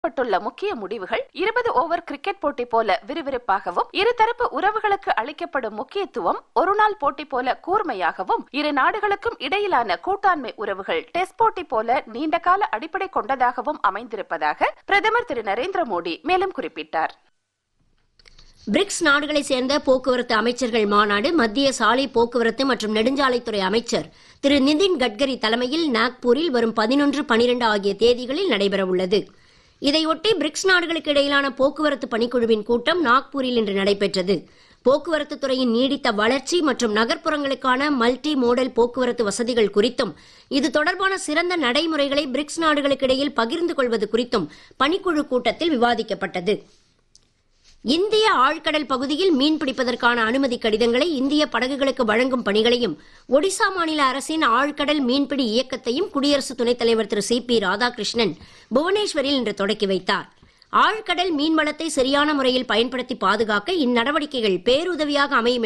பட்டுள்ள முக்கிய முடிவுகள் இருபது ஓவர் கிரிக்கெட் போட்டி போல விறுவிறுப்பாகவும் இருதரப்பு உறவுகளுக்கு அளிக்கப்படும் முக்கியத்துவம் ஒருநாள் போட்டி போல கூர்மையாகவும் இரு நாடுகளுக்கும் இடையிலான கூட்டாண்மை உறவுகள் டெஸ்ட் போட்டி போல நீண்டகால அடிப்படை கொண்டதாகவும் அமைந்திருப்பதாக பிரதமர் திரு நரேந்திர மோடி மேலும் குறிப்பிட்டார் பிரிக்ஸ் நாடுகளைச் சேர்ந்த போக்குவரத்து அமைச்சர்கள் மாநாடு மத்திய சாலை போக்குவரத்து மற்றும் நெடுஞ்சாலைத்துறை அமைச்சர் திரு நிதின் கட்கரி தலைமையில் நாக்பூரில் வரும் பதினொன்று பனிரெண்டு ஆகிய தேதிகளில் நடைபெறவுள்ளது இதையொட்டி பிரிக்ஸ் நாடுகளுக்கு இடையிலான போக்குவரத்து பணிக்குழுவின் கூட்டம் நாக்பூரில் இன்று நடைபெற்றது போக்குவரத்து துறையின் நீடித்த வளர்ச்சி மற்றும் நகர்ப்புறங்களுக்கான மல்டி மோடல் போக்குவரத்து வசதிகள் குறித்தும் இது தொடர்பான சிறந்த நடைமுறைகளை பிரிக்ஸ் நாடுகளுக்கு இடையில் பகிர்ந்து கொள்வது குறித்தும் பணிக்குழு கூட்டத்தில் விவாதிக்கப்பட்டது இந்திய ஆழ்கடல் பகுதியில் மீன் பிடிப்பதற்கான அனுமதி கடிதங்களை இந்திய படகுகளுக்கு வழங்கும் பணிகளையும் ஒடிசா மாநில அரசின் ஆழ்கடல் மீன்பிடி இயக்கத்தையும் குடியரசு துணைத் தலைவர் திரு சி பி ராதாகிருஷ்ணன் புவனேஸ்வரில் இன்று தொடக்கி வைத்தார் ஆழ்கடல் மீன்வளத்தை சரியான முறையில் பயன்படுத்தி பாதுகாக்க இந்நடவடிக்கைகள் பேருதவியாக அமையும்